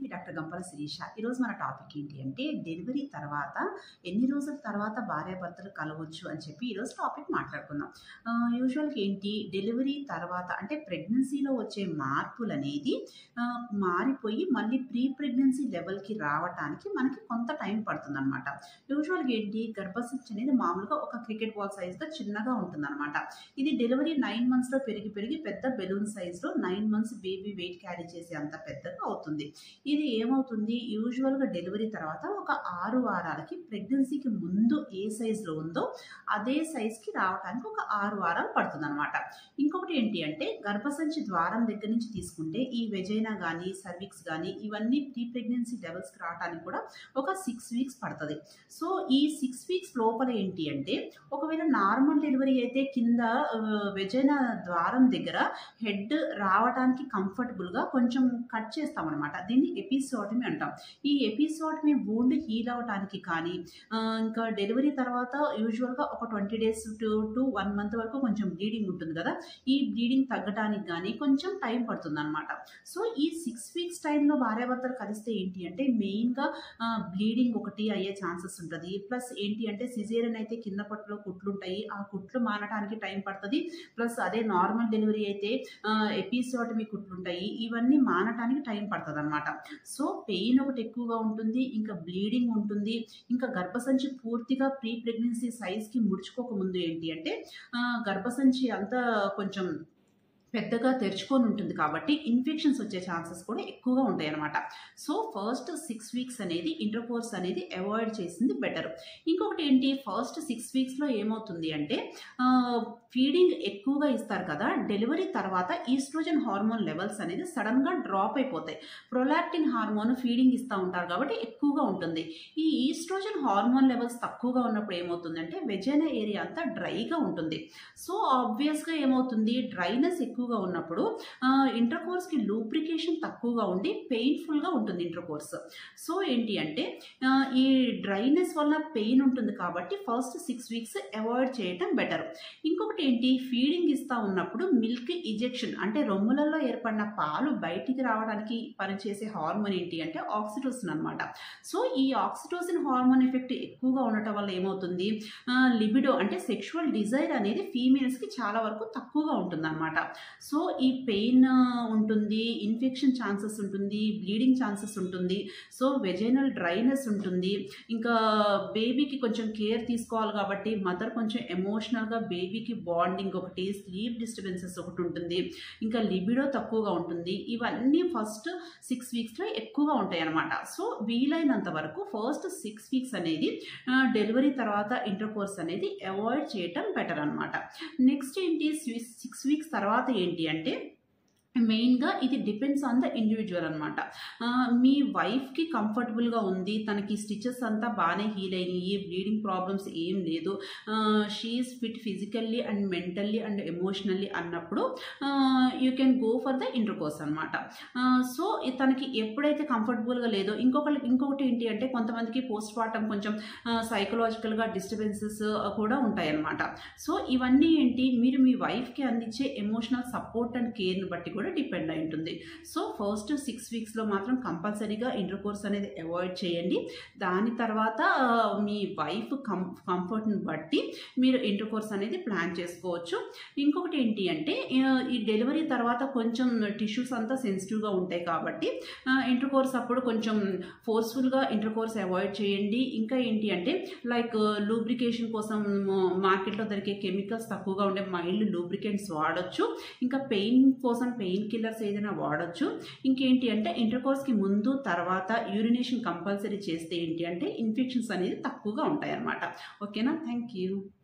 మీ doctor గంపల Sirisha ఈరోజు మన topic ఏంటి అంటే డెలివరీ తర్వాత ఎన్ని రోజుల తర్వాత భార్యాభర్తలు కలవచ్చు అని చెప్పి ఈరోజు టాపిక్ మాట్లాడుకుందాం యూజువల్గా ఏంటి డెలివరీ తర్వాత అంటే ప్రెగ్నెన్సీలో వచ్చే మార్పులు అనేది ఆ, మారిపోయి మళ్ళీ ప్రీ ప్రెగ్నెన్సీ లెవెల్కి రావడానికి మనకి కొంత టైం పడుతుంది అనమాట యూజువల్గా ఏంటి గర్భసంచి అనేది మామూలుగా ఒక క్రికెట్ బాల్ సైజ్గా చిన్నగా ఉంటుందన్నమాట ఇది డెలివరీ నైన్ మంత్స్లో పెరిగి పెరిగి పెద్ద బెలూన్ సైజ్లో nine months baby weight carry చేసే అంత పెద్దగా అవుతుంది ఇది ఏమవుతుంది యూజువల్గా డెలివరీ తర్వాత ఒక ఆరు వారాలకి ప్రెగ్నెన్సీకి ముందు ఏ సైజులో ఉందో అదే సైజ్కి రావడానికి ఒక ఆరు వారాలు పడుతుంది అనమాట ఇంకొకటి ఏంటి అంటే గర్భసంచి ద్వారం దగ్గర నుంచి తీసుకుంటే ఈ వెజైనా కానీ సర్విక్స్ కానీ ఇవన్నీ ప్రీ ప్రెగ్నెన్సీ లెవెల్స్కి రావడానికి కూడా ఒక సిక్స్ వీక్స్ పడుతుంది సో ఈ సిక్స్ వీక్స్ లోపల ఏంటి అంటే ఒకవేళ నార్మల్ డెలివరీ అయితే కింద వెజైనా ద్వారం దగ్గర హెడ్ రావడానికి కంఫర్టబుల్గా కొంచెం కట్ చేస్తామన్నమాట దీన్ని ఎపిసోటమీ అంటాం ఈ ఎపిసోటమీ వూండ్ హీల్ అవ్వడానికి కానీ ఆ, ఇంకా డెలివరీ తర్వాత యూజువల్గా ఒక twenty days to to one month వరకు కొంచెం బ్లీడింగ్ ఉంటుంది కదా ఈ బ్లీడింగ్ తగ్గడానికి కానీ కొంచెం టైం పడుతుంది అనమాట సో ఈ సిక్స్ వీక్స్ టైంలో భార్యాభర్తలు కలిస్తే ఏంటి అంటే మెయిన్గా బ్లీడింగ్ ఒకటి అయ్యే ఛాన్సెస్ ఉంటుంది ప్లస్ ఏంటి అంటే సిజేరియన్ అయితే కింద పట్టులో కుట్లు ఉంటాయి ఆ కుట్లు మానడానికి టైం పడుతుంది ప్లస్ అదే నార్మల్ డెలివరీ అయితే ఎపిసోటమీ కుట్లు ఉంటాయి ఇవన్నీ మానటానికి టైం పడుతుంది అనమాట సో పెయిన్ ఒకటి ఎక్కువగా ఉంటుంది ఇంకా బ్లీడింగ్ ఉంటుంది ఇంకా గర్భసంచి పూర్తిగా ప్రీ ప్రెగ్నెన్సీ సైజ్కి ముడుచుకోక ముందు ఏంటి అంటే ఆ, గర్భసంచి అంతా కొంచెం పెద్దగా తెరుచుకొని ఉంటుంది కాబట్టి ఇన్ఫెక్షన్స్ వచ్చే ఛాన్సెస్ కూడా ఎక్కువగా ఉంటాయి అన్నమాట సో ఫస్ట్ సిక్స్ వీక్స్ అనేది ఇంటర్కోర్స్ అనేది అవాయిడ్ చేసింది బెటర్ ఇంకొకటి ఏంటి ఫస్ట్ సిక్స్ వీక్స్లో ఏమవుతుంది అంటే ఫీడింగ్ ఎక్కువగా ఇస్తారు కదా డెలివరీ తర్వాత ఈస్ట్రోజన్ హార్మోన్ లెవెల్స్ అనేది సడన్గా డ్రాప్ అయిపోతాయి ప్రొలాక్టిన్ హార్మోన్ ఫీడింగ్ ఇస్తూ ఉంటారు కాబట్టి ఎక్కువగా ఉంటుంది ఈ ఈస్ట్రోజన్ హార్మోన్ లెవెల్స్ తక్కువగా ఉన్నప్పుడు ఏమవుతుందంటే వెజైనా ఏరియా అంతా డ్రైగా ఉంటుంది సో ఆబ్వియస్గా ఏమవుతుంది డ్రైనెస్ ఎక్కువగా ఉన్నప్పుడు ఇంటర్ కోర్స్కి లూబ్రికేషన్ తక్కువగా ఉండి పెయిన్ఫుల్గా ఉంటుంది ఇంటర్ కోర్స్ సో ఏంటి అంటే ఆ, ఈ డ్రైనెస్ వల్ల పెయిన్ ఉంటుంది కాబట్టి ఫస్ట్ సిక్స్ వీక్స్ అవాయిడ్ చేయటం బెటర్ ఇంకొకటి ఏంటి ఫీడింగ్ ఇస్తూ ఉన్నప్పుడు మిల్క్ ఇజెక్షన్ అంటే రొమ్ములలో ఏర్పడిన పాలు బయటికి రావడానికి పనిచేసే హార్మోన్ ఏంటి అంటే ఆక్సిటోసిన్ అనమాట సో ఈ ఆక్సిటోసిన్ హార్మోన్ ఎఫెక్ట్ ఎక్కువగా ఉండటం వల్ల ఏమవుతుంది లిబిడో అంటే సెక్షువల్ డిజైర్ అనేది ఫీమేల్స్కి చాలా వరకు తక్కువగా ఉంటుంది అనమాట సో ఈ పెయిన్ ఉంటుంది ఇన్ఫెక్షన్ ఛాన్సెస్ ఉంటుంది బ్లీడింగ్ ఛాన్సెస్ ఉంటుంది సో వెజైనల్ డ్రైనెస్ ఉంటుంది ఇంకా బేబీకి కొంచెం కేర్ తీసుకోవాలి కాబట్టి మదర్ కొంచెం ఎమోషనల్గా బేబీకి బాండింగ్ ఒకటి స్లీప్ డిస్టర్బెన్సెస్ ఒకటి ఉంటుంది ఇంకా లిబిడో తక్కువగా ఉంటుంది ఇవన్నీ ఫస్ట్ సిక్స్ వీక్స్లో ఎక్కువగా ఉంటాయి అన్నమాట సో వీలైనంత వరకు ఫస్ట్ సిక్స్ వీక్స్ అనేది డెలివరీ తర్వాత ఇంటర్ కోర్స్ అనేది అవాయిడ్ చేయటం బెటర్ అనమాట నెక్స్ట్ ఏంటి సిక్స్ వీక్స్ తర్వాత ఏంటి అంటే మెయిన్గా ఇది డిపెండ్స్ ఆన్ ద ఇండివిజువల్ అనమాట మీ వైఫ్కి కంఫర్టబుల్గా ఉంది తనకి స్టిచెస్ అంతా బాగానే హీల్ అయినాయి బ్లీడింగ్ ప్రాబ్లమ్స్ ఏం లేదు she is fit physically and mentally and emotionally అన్నప్పుడు you can go for the intercourse అనమాట సో తనకి ఎప్పుడైతే కంఫర్టబుల్గా లేదో ఇంకొకటి ఇంకొకటి ఏంటి అంటే కొంతమందికి పోస్ట్ మార్టం కొంచెం సైకలాజికల్గా డిస్టర్బెన్సెస్ కూడా ఉంటాయన్నమాట సో ఇవన్నీ ఏంటి మీరు మీ వైఫ్కి అందించే ఎమోషనల్ సపోర్ట్ అండ్ కేర్ని బట్టి కూడా డిపెండ్ అయి ఉంటుంది సో ఫస్ట్ సిక్స్ వీక్స్లో మాత్రం కంపల్సరీగా ఇంటర్ కోర్స్ అనేది అవాయిడ్ చేయండి దాని తర్వాత ఆ, మీ వైఫ్ కం కంఫర్ట్ని బట్టి మీరు ఇంటర్ కోర్స్ అనేది ప్లాన్ చేసుకోవచ్చు ఇంకొకటి ఏంటి అంటే ఆ, ఈ డెలివరీ తర్వాత కొంచెం టిష్యూస్ అంతా సెన్సిటివ్గా ఉంటాయి కాబట్టి ఇంటర్ కోర్స్ అప్పుడు కొంచెం ఫోర్స్ఫుల్గా ఇంటర్ కోర్స్ అవాయిడ్ చేయండి ఇంకా ఏంటి అంటే లైక్ లూబ్రికేషన్ కోసం మార్కెట్లో దొరికే కెమికల్స్ తక్కువగా ఉండే మైల్డ్ లూబ్రికెంట్స్ వాడొచ్చు ఇంకా పెయిన్ కోసం పెయిన్ కిల్లర్స్ ఏదైనా వాడొచ్చు ఇంకేంటి అంటే ఇంటర్ కోర్స్కి ముందు తర్వాత యూరినేషన్ కంపల్సరీ చేస్తే ఏంటి అంటే ఇన్ఫెక్షన్స్ అనేది తక్కువగా ఉంటాయి అన్నమాట ఓకేనా థ్యాంక్ యూ